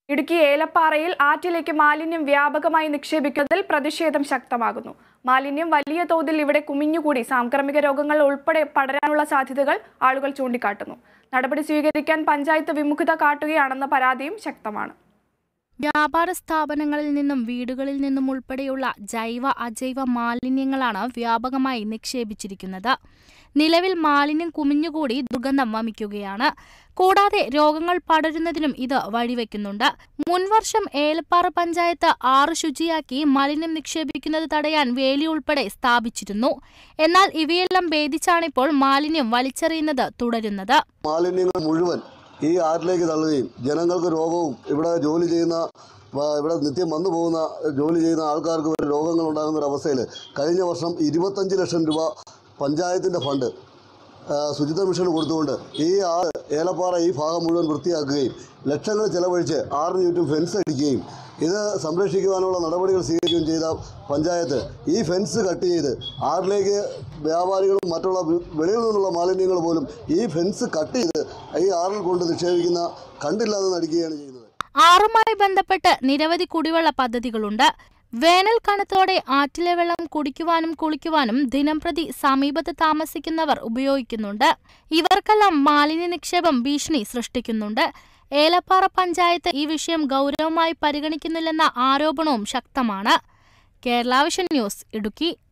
ഇടുക്കി ഏലപ്പാറയിൽ ആറ്റിലേക്ക് മാലിന്യം വ്യാപകമായി നിക്ഷേപിക്കുന്നതിൽ പ്രതിഷേധം ശക്തമാകുന്നു മാലിന്യം വലിയ തോതിൽ ഇവിടെ കുമിഞ്ഞുകൂടി സാംക്രമിക രോഗങ്ങൾ ഉൾപ്പെടെ പടരാനുള്ള സാധ്യതകൾ ആളുകൾ ചൂണ്ടിക്കാട്ടുന്നു നടപടി സ്വീകരിക്കാൻ പഞ്ചായത്ത് വിമുഖത കാട്ടുകയാണെന്ന പരാതിയും ശക്തമാണ് വ്യാപാര സ്ഥാപനങ്ങളിൽ നിന്നും വീടുകളിൽ നിന്നും ഉൾപ്പെടെയുള്ള ജൈവ അജൈവ മാലിന്യങ്ങളാണ് വ്യാപകമായി നിക്ഷേപിച്ചിരിക്കുന്നത് നിലവിൽ മാലിന്യം കുമിഞ്ഞുകൂടി ദുർഗന്ധം വമിക്കുകയാണ് കൂടാതെ രോഗങ്ങൾ പടരുന്നതിനും ഇത് വഴിവെക്കുന്നുണ്ട് മുൻവർഷം ഏലപ്പാറ പഞ്ചായത്ത് ആറ് ശുചിയാക്കി മാലിന്യം നിക്ഷേപിക്കുന്നത് തടയാൻ വേലി ഉൾപ്പെടെ സ്ഥാപിച്ചിരുന്നു എന്നാൽ ഇവയെല്ലാം ഭേദിച്ചാണിപ്പോൾ മാലിന്യം വലിച്ചെറിയുന്നത് തുടരുന്നത് മാലിന്യങ്ങൾ മുഴുവൻ ഈ ആറ്റിലേക്ക് തള്ളുകയും ജനങ്ങൾക്ക് രോഗവും ഇവിടെ ജോലി ചെയ്യുന്ന വ- ഇവിടെ നിത്യം വന്നു പോകുന്ന ജോലി ചെയ്യുന്ന ആൾക്കാർക്ക് വരെ രോഗങ്ങൾ ഉണ്ടാകുന്ന ഒരു അവസ്ഥയിൽ കഴിഞ്ഞ വർഷം ഇരുപത്തഞ്ച് ലക്ഷം രൂപ പഞ്ചായത്തിൻ്റെ ഫണ്ട് ആ, ശുചിത്വ മിഷന് കൊടുത്തുകൊണ്ട് ഈ ആറ് ഏലപ്പാറ ഈ ഭാഗം മുഴുവൻ വൃത്തിയാക്കുകയും ലക്ഷങ്ങൾ ചെലവഴിച്ച് ആറിന് ചുറ്റും ഫെൻസ് അടിക്കുകയും ഇത് സംരക്ഷിക്കുവാനുള്ള നടപടികൾ സ്വീകരിക്കുകയും ചെയ്ത പഞ്ചായത്ത് ഈ ഫെൻസ് കട്ട് ചെയ്ത് ആറിലേക്ക് വ്യാപാരികളും മറ്റുള്ള വെ- വെളിയിൽ നിന്നുള്ള മാലിന്യങ്ങൾ പോലും ഈ ഫെൻസ് കട്ട് ചെയ്ത് ഈ ആറിൽ കൊണ്ട് നിക്ഷേപിക്കുന്ന കണ്ടില്ലാതെ നടിക്കുകയാണ് ചെയ്യുന്നത് ആറുമായി ബന്ധപ്പെട്ട് നിരവധി കുടിവെള്ള പദ്ധതികളുണ്ട് വേനൽ കനത്തോടെ ആറ്റിലെ വെള്ളം കുടിക്കുവാനും കുളിക്കുവാനും ദിനംപ്രതി സമീപത്ത് താമസിക്കുന്നവർ ഉപയോഗിക്കുന്നുണ്ട് ഇവർക്കെല്ലാം മാലിന്യ നിക്ഷേപം ഭീഷണി സൃഷ്ടിക്കുന്നുണ്ട് ഏലപ്പാറ പഞ്ചായത്ത് ഈ വിഷയം ഗൗരവമായി പരിഗണിക്കുന്നില്ലെന്ന ആരോപണവും ശക്തമാണ് കേരള വിഷൻ ന്യൂസ് ഇടുക്കി